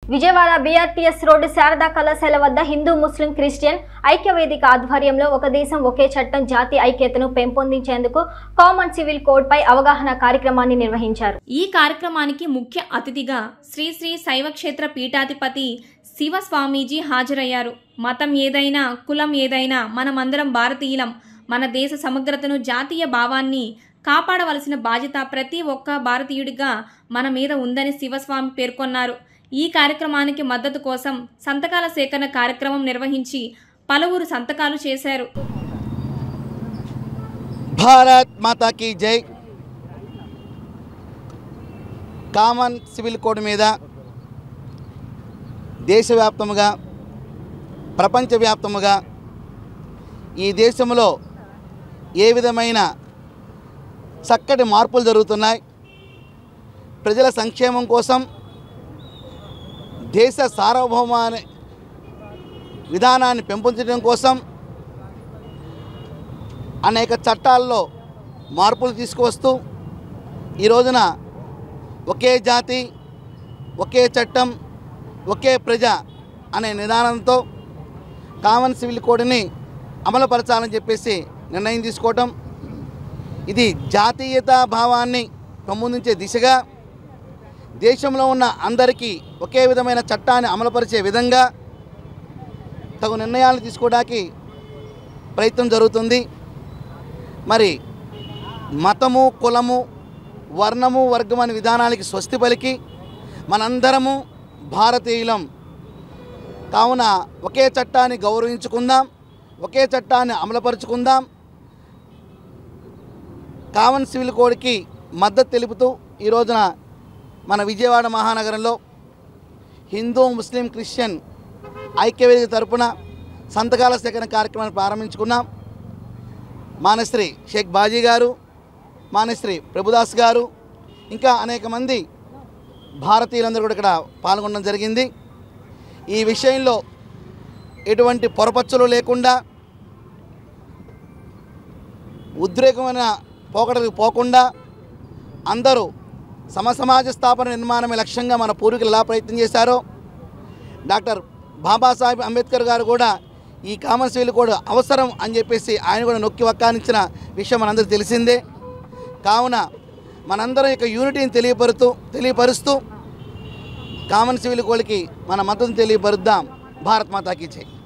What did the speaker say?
Vijayawada BRTS road Sharada కళాశాల వద్ద హిందూ ముస్లిం Christian ఐక్యవేదిక ఆధ్వర్యంలో ఒక దేశం ఒకే చట్టం జాతి ఐక్యతను పెంపొందించేందుకు కామన్ సివిల్ కోడ్ పై అవగాహన కార్యక్రమాన్ని నిర్వహించారు ఈ కార్యక్రమానికి ముఖ్య అతిథిగా శ్రీ శ్రీ శైవక్షేత్ర పీఠాధిపతి శివ స్వామీజీ హాజరయ్యారు మతం ఏదైనా కులం ఏదైనా మనమందరం భారతీయులం మన దేశ సమగ్రతను జాతీయ భావాన్ని కాపాడవలసిన బాధ్యత ప్రతి ఒక్క భారతీయుడిగా మన మీద ఉందని శివస్వామి పేర్కొన్నారు ఈ కార్యక్రమానికి మద్దతు కోసం సంతకాల సేకరణ కార్యక్రమం నిర్వహించి పలువురు సంతకాలు చేశారు భారత్ మాతా కీ జై కామన్ సివిల్ కోడ్ మీద దేశవ్యాప్తముగా ప్రపంచవ్యాప్తముగా ఈ దేశంలో ఏ విధమైన చక్కటి మార్పులు జరుగుతున్నాయి ప్రజల సంక్షేమం కోసం దేశ సార్వభౌమాన్ని విధానాన్ని పెంపొందించడం కోసం అనేక చట్టాల్లో మార్పులు తీసుకువస్తూ ఈ రోజున ఒకే జాతి ఒకే చట్టం ఒకే ప్రజ అనే నిదానంతో కామన్ సివిల్ కోడ్ని అమలుపరచాలని చెప్పేసి నిర్ణయం తీసుకోవటం ఇది జాతీయత భావాన్ని పెంపొందించే దిశగా దేశంలో ఉన్న అందరికీ ఒకే విధమైన చట్టాన్ని అమలుపరిచే విధంగా తగు నిర్ణయాలు తీసుకోవడానికి ప్రయత్నం జరుగుతుంది మరి మతము కులము వర్ణము వర్గం అనే విధానానికి స్వస్తి పలికి మనందరము భారతీయులం కావున ఒకే చట్టాన్ని గౌరవించుకుందాం ఒకే చట్టాన్ని అమలుపరుచుకుందాం కామన్ సివిల్ కోడ్కి మద్దతు తెలుపుతూ ఈ రోజున మన విజయవాడ మహానగరంలో హిందూ ముస్లిం క్రిస్టియన్ ఐక్యవేదిక తరపున సంతకాల సేకరణ కార్యక్రమాన్ని ప్రారంభించుకున్నాం మానశ్రీ షేక్ బాజీ గారు మానశ్రీ ప్రభుదాస్ గారు ఇంకా అనేక మంది భారతీయులందరూ కూడా ఇక్కడ పాల్గొనడం జరిగింది ఈ విషయంలో ఎటువంటి పొరపచ్చులు లేకుండా ఉద్రేకమైన పోకడలకు పోకుండా అందరూ సమసమాజ స్థాపన నిర్మాణమే లక్ష్యంగా మన పూర్వీకులు ఎలా ప్రయత్నం చేశారో డాక్టర్ బాబాసాహెబ్ అంబేద్కర్ గారు కూడా ఈ కామన్ సివిల్ కోడ్ అవసరం అని చెప్పేసి ఆయన కూడా నొక్కి వక్కానించిన విషయం మనందరికీ తెలిసిందే కావున మనందరం యొక్క యూనిటీని తెలియపరుతూ తెలియపరుస్తూ కామన్ సివిల్ కోడ్కి మన మద్దతును తెలియపరుద్దాం భారత్ మాతాకి జై